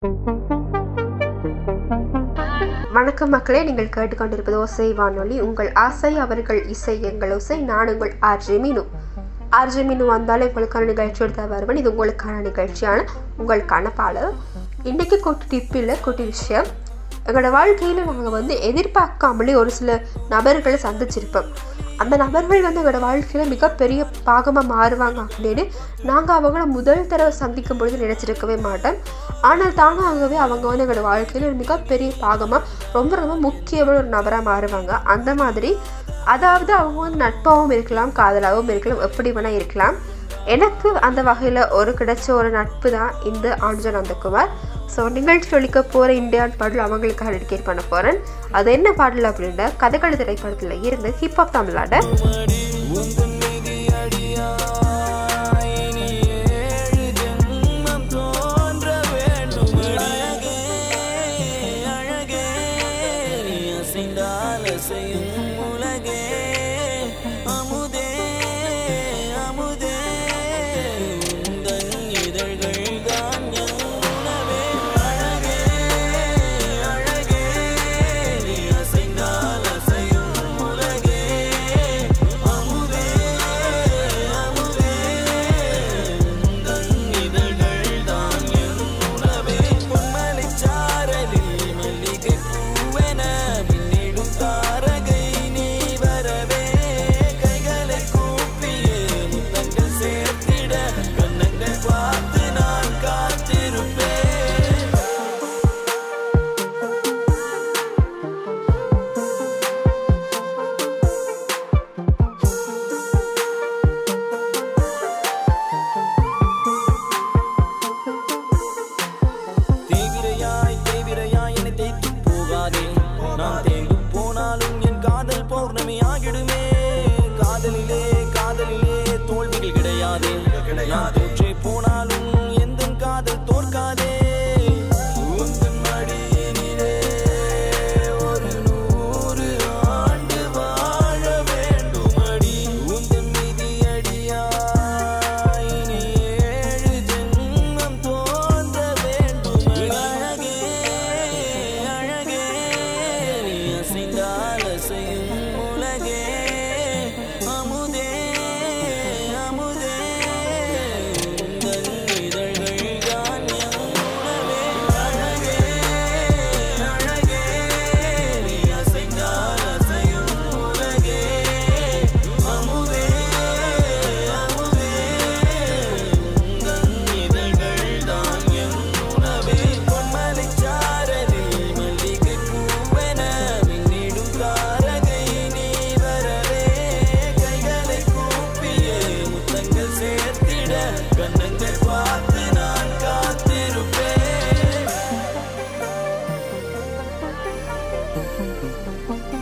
வணக்கம் மக்களே நீங்கள் கேட்டுக்கொண்டிருப்பது ஓசை வானொலி உங்கள் ஆசை அவர்கள் இசை எங்கள் ஓசை நான் உங்கள் ஆர்ஜே மீனு ஆர்ஜே மீனு வந்தாலே உங்களுக்கான நிகழ்ச்சி எடுத்த வருவன் இது உங்களுக்கான நிகழ்ச்சியான உங்களுக்கான பாடல் இன்றைக்கி குட்டி டிப் இல்லை குட்டி விஷயம் எங்களோட வாழ்க்கையில் நாங்கள் வந்து எதிர்பார்க்காமலே ஒரு சில நபர்களை சந்திச்சிருப்போம் அந்த நபர்கள் வந்து எங்களோட வாழ்க்கையில் மிகப்பெரிய பாகமாக மாறுவாங்க அப்படின்னு நாங்கள் அவங்கள முதல் தடவை சந்திக்கும் பொழுது நினச்சிருக்கவே மாட்டோம் ஆனால் தானாகவே அவங்க வந்து எங்களோட வாழ்க்கையில் ஒரு மிகப்பெரிய பாகமாக ரொம்ப ரொம்ப முக்கியமான ஒரு நபராக மாறுவாங்க அந்த மாதிரி அதாவது அவங்க வந்து நட்பாகவும் இருக்கலாம் காதலாகவும் இருக்கலாம் எப்படி வேணால் இருக்கலாம் எனக்கு அந்த வகையில் ஒரு கிடைச்ச ஒரு நட்பு தான் இந்த ஆஞ்சன் நந்தகுமார் ஸோ நிகழ்ச்சி ஒழிக்க போகிற இந்தியான் பாடல் அவங்களுக்காக டெடிகேட் பண்ண போகிறேன் அது என்ன பாடல் அப்படின்னா கதைகள் திரைப்படத்தில் இருந்து ஹிப்ஹாப் தமிழாட தேவிரையாய் தேவிரையாய் என்னை தேய்த்து போகாதே நான் தேய்ந்து போனாலும் என் காதல் பௌர்ணமி ஆகிடுமே காதலிலே காதலிலே தோல்விகள் கிடையாதே நான் தோற்றே போனாலும் எந்த காதல் தோற்காதே உந்தன் மடியினிலே ஒரு நூறு ஆண்டு வாழ வேண்டுமடி உந்தன் மிதியடியாய் இனி ஏழு ஜென்மம் தோன்ற வேண்டும் அழகே அழகே நீ அசைந்தால் அசையும் உலகே அமுதே அமுதே உந்தன் இதழ்கள் தான் என் உணவே அழகே அழகே நீ அசைந்தால் அசையும் உலகே அமுதே அமுதே உந்தன் இதழ்கள் தான் என் உணவே பொன்மலைச் சாரலில் மல்லிகைப் பூவென மின்னிடும் தாரகை நீ வரவே கைகளை கூப்பிய முத்தங்கள் சேர்த்திட கண்ணங்கள் பார்த்து நான் காத்திருப்பேன்